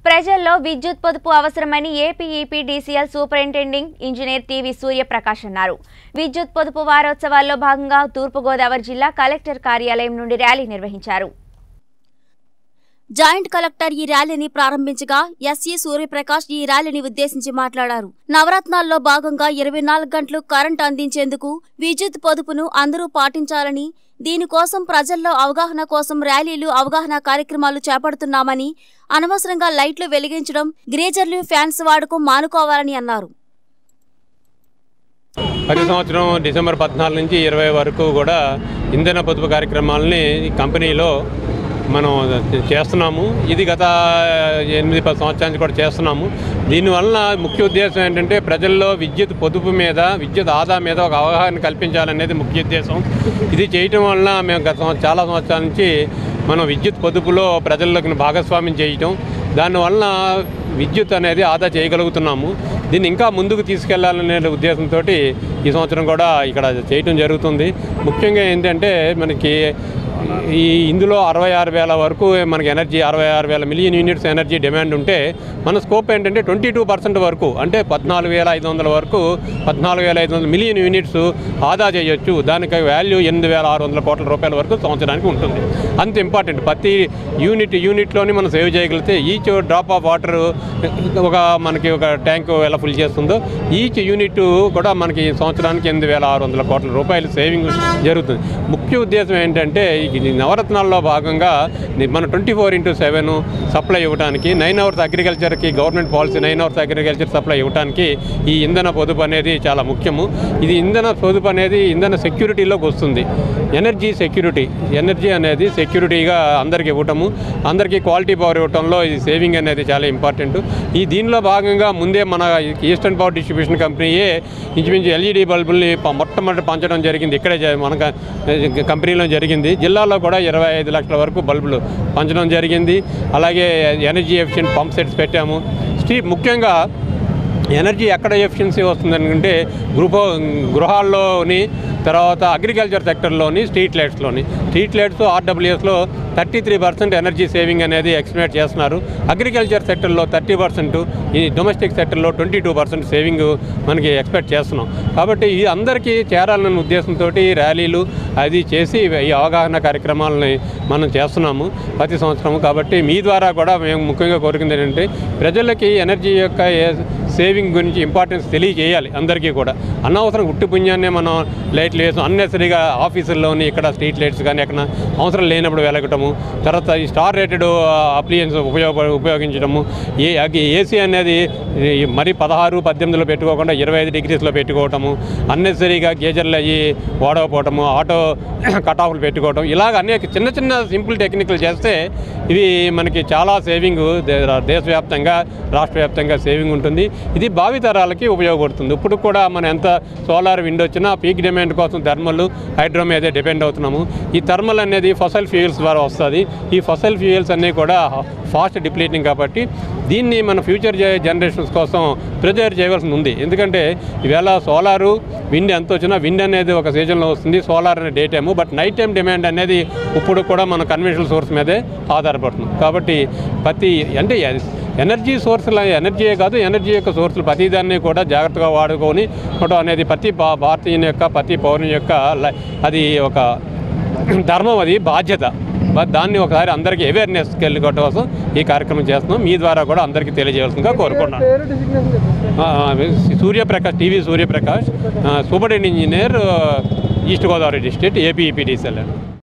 ప్రజల్లో విద్యుత్ పొదుపు అవసరమని APEPDCL superintending engineer TV Suryaprakash అన్నారు విద్యుత్ పొదుపు వారోత్సవాల్లో భాగంగా తూర్పుగోదావరి జిల్లా కలెక్టర్ కార్యాలయం నుండి ర్యాలీ నిర్వహించారు జాయింట్ కలెక్టర్ ఈ ర్యాలీని ప్రారంభించగా ఎస్ఈ సూర్యప్రకాష్ ఈ ర్యాలీని ఉద్దేశించి మాట్లాడారు నవరత్నాల్లో భాగంగా ఇరవై నాలుగు గంటలు కరెంట్ అందించేందుకు విద్యుత్ పొదుపును అందరూ పాటించాలని దీనికోసం ప్రజల్లో అవగాహన కోసం ర్యాలీలు అవగాహన కార్యక్రమాలు చేపడుతున్నామని అనవసరంగా లైట్లు వెలిగించడం గ్రేజర్లు ఫ్యాన్స్ వాడకం మానుకోవాలని అన్నారు ప్రతి సంవత్సరం డిసెంబర్ పద్నాలుగు నుంచి ఇరవై వరకు కూడా ఇంధన పొదుపు కార్యక్రమాలని ఈ కంపెనీలో మనం చేస్తున్నాము ఇది గత ఎనిమిది పది సంవత్సరాల నుంచి కూడా చేస్తున్నాము దీనివల్ల ముఖ్య ఉద్దేశం ఏంటంటే ప్రజల్లో విద్యుత్ పొదుపు మీద విద్యుత్ ఆదా మీద ఒక అవగాహన కల్పించాలనేది ముఖ్య ఉద్దేశం ఇది చేయటం వలన మేము గత సంవ- చాలా సంవత్సరాల నుంచి మనం విద్యుత్ పొదుపులో ప్రజల్లోకి భాగస్వామ్యం చేయటం దానివల్ల విద్యుత్ అనేది ఆదా చేయగలుగుతున్నాము దీన్ని ఇంకా ముందుకు తీసుకెళ్లాలనే ఉద్దేశంతో ఈ సంవత్సరం కూడా ఇక్కడ చేయటం జరుగుతుంది ముఖ్యంగా ఏంటంటే మనకి ఈ ఇందులో అరవై ఆరు వేల వరకు మనకి ఎనర్జీ అరవై ఆరు వేల మిలియన్ యూనిట్స్ ఎనర్జీ డిమాండ్ ఉంటే మన స్కోప్ ఏంటంటే ట్వంటీ టూ పర్సెంట్ వరకు అంటే పద్నాలుగు వేల ఐదు వందల వరకు పద్నాలుగు వేల ఐదు వందల మిలియన్ యూనిట్స్ ఆదా చేయొచ్చు దానికి వాల్యూ ఎనిమిది వేల ఆరు వందల కోట్ల రూపాయల వరకు సంవత్సరానికి ఉంటుంది అంత ఇంపార్టెంట్ ప్రతి యూనిట్ యూనిట్లోని మనం సేవ్ చేయగలిగితే ఈచ్ డ్రాప్ ఆఫ్ వాటర్ ఒక మనకి ఒక ట్యాంక్ ఎలా ఫుల్ చేస్తుందో ఈచ్ యూనిట్ కూడా మనకి సంవత్సరానికి ఎనిమిది వేల ఆరు వందల కోట్ల రూపాయలు సేవింగ్ జరుగుతుంది ముఖ్య ఉద్దేశం ఏంటంటే ఈ నవరత్నాల్లో భాగంగా ని- మన twenty four into seven supply ఇవ్వడానికి నైన్ అవర్స్ అగ్రికల్చర్కి government policy nine hours agriculture supply ఇవ్వడానికి ఈ ఇంధన పొదుపు అనేది చాలా ముఖ్యము ఇది ఇంధన పొదుపు అనేది ఇంధన సెక్యూరిటీలోకి వస్తుంది ఎనర్జీ సెక్యూరిటీ ఎనర్జీ అనేది సెక్యూరిటీగా అందరికీ ఇవ్వటము అందరికీ క్వాలిటీ పవర్ ఇవ్వటంలో ఇది సేవింగ్ అనేది చాలా ఇంపార్టెంట్ ఈ దీనిలో భాగంగా ముందే మన ఈస్టర్న్ పవర్ డిస్ట్రిబ్యూషన్ కంపెనీయే ఇంచుమించు ఎల్ఈడి బల్బుల్ని ప- మొట్టమొదటి పంచడం జరిగింది ఇక్కడే జ- మన క- కంపెనీలో జరిగింది జిల్లాలో కూడా ఇరవై ఐదు లక్షల వరకు బల్బులు పంచడం జరిగింది అలాగే ఎనర్జీ ఎఫిషియెంట్ పంప్ సెట్స్ పెట్టాము స్టీ ముఖ్యంగా ఎనర్జీ ఎక్కడ ఎఫిషియన్సీ వస్తుందనుకుంటే గృహ గృహాల్లోని తర్వాత అగ్రికల్చర్ సెక్టర్లోని స్ట్రీట్ లైట్స్లోని స్ట్రీట్ లైట్స్ ఆర్డబ్ల్యూఎస్లో thirty three percent energy saving అనేది ఎక్స్టిమేట్ చేస్తున్నారు అగ్రికల్చర్ సెక్టర్లో థర్టీ పర్సెంట్ ఈ డొమెస్టిక్ సెక్టర్లో ట్వంటీ టూ పర్సెంట్ సేవింగ్ మనకి ఎక్స్పెక్ట్ చేస్తున్నాం కాబట్టి ఇది అందరికీ చేరాలన్న ఉద్దేశంతో ర్యాలీలు అది చేసి ఈ అవగాహన కార్యక్రమాలని మనం చేస్తున్నాము ప్రతి సంవత్సరం కాబట్టి మీ ద్వారా కూడా మేము ముఖ్యంగా కోరుకుంది ఏంటంటే ప్రజలకి ఎనర్జీ యొక్క ఏ- సేవింగ్ గురించి ఇంపార్టెన్స్ తెలియజేయాలి అందరికీ కూడా అనవసరం ఉట్టి పుణ్యాన్నే మనం లైట్లు వేసాం అన్నెసరీగా ఆఫీసుల్లోని ఇక్కడ స్ట్రీట్ లైట్స్ కానీ ఎక్కడ అవసరం లేనప్పుడు వెలగటము తర్వాత ఈ స్టార్ రేటెడ్ అప్లియన్స్ ఉపయోగ ఉపయోగించడము ఏ ఏసీ అనేది ఈ మరి పదహారు పద్దెనిమిదిలో పెట్టుకోకుండా ఇరవై ఐదు డిగ్రీస్లో పెట్టుకోవటము అన్నెసరీగా గేజర్లు అయ్యి వాడకపోవటము ఆటో కట్ ఆఫ్లు పెట్టుకోవటం ఇలాగ అనేక చిన్న చిన్న సింపుల్ టెక్నికల్ చేస్తే ఇవి మనకి చాలా సేవింగ్ దే- దేశవ్యాప్తంగా రాష్ట్ర వ్యాప్తంగా సేవింగ్ ఉంటుంది ఇది భావితరాలకి ఉపయోగపడుతుంది ఇప్పుడు కూడా మనం ఎంత సోలార్ విండ్ వచ్చినా పీక్ డిమాండ్ కోసం థర్మల్ హైడ్రో మీదే డిపెండ్ అవుతున్నాము ఈ థర్మల్ అనేది ఫసల్ ఫ్యూయల్స్ ద్వారా వస్తుంది ఈ ఫసల్ ఫ్యూయల్స్ అన్నీ కూడా ఫాస్ట్ డిప్లీటింగ్ కాబట్టి దీన్ని మన ఫ్యూచర్ జనరేషన్స్ కోసం ప్రిజర్వ్ చేయవలసి ఉంది ఎందుకంటే ఈవేళ సోలారు విండ్ ఎంత వచ్చినా విండ్ అనేది ఒక సీజన్లో వస్తుంది సోలార్ అనే day time but night time demand అనేది ఇప్పుడు కూడా మన కన్వెన్షనల్ సోర్స్ మీదే ఆధారపడుతుంది కాబట్టి ప్రతి అంటే ఎనర్జీ సోర్సుల ఎనర్జీయే కాదు ఎనర్జీ యొక్క సోర్సులు ప్రతిదాన్ని కూడా జాగ్రత్తగా వాడుకొని ఉండటం అనేది ప్రతి భా భారతీయుని యొక్క ప్రతి పౌరుని యొక్క ల- అది ఒక ధర్మం అది బాధ్యత బట్ దాన్ని ఒకసారి అందరికీ అవేర్నెస్ వెళ్ళుకోవడం కోసం ఈ కార్యక్రమం చేస్తున్నాం మీ ద్వారా కూడా అందరికీ తెలియజేయాల్సిందిగా కోరుకున్నాను ఆ, ఆ, Suryaprakash TV Suryaprakash superintendent engineer east Godavari district APEPDCL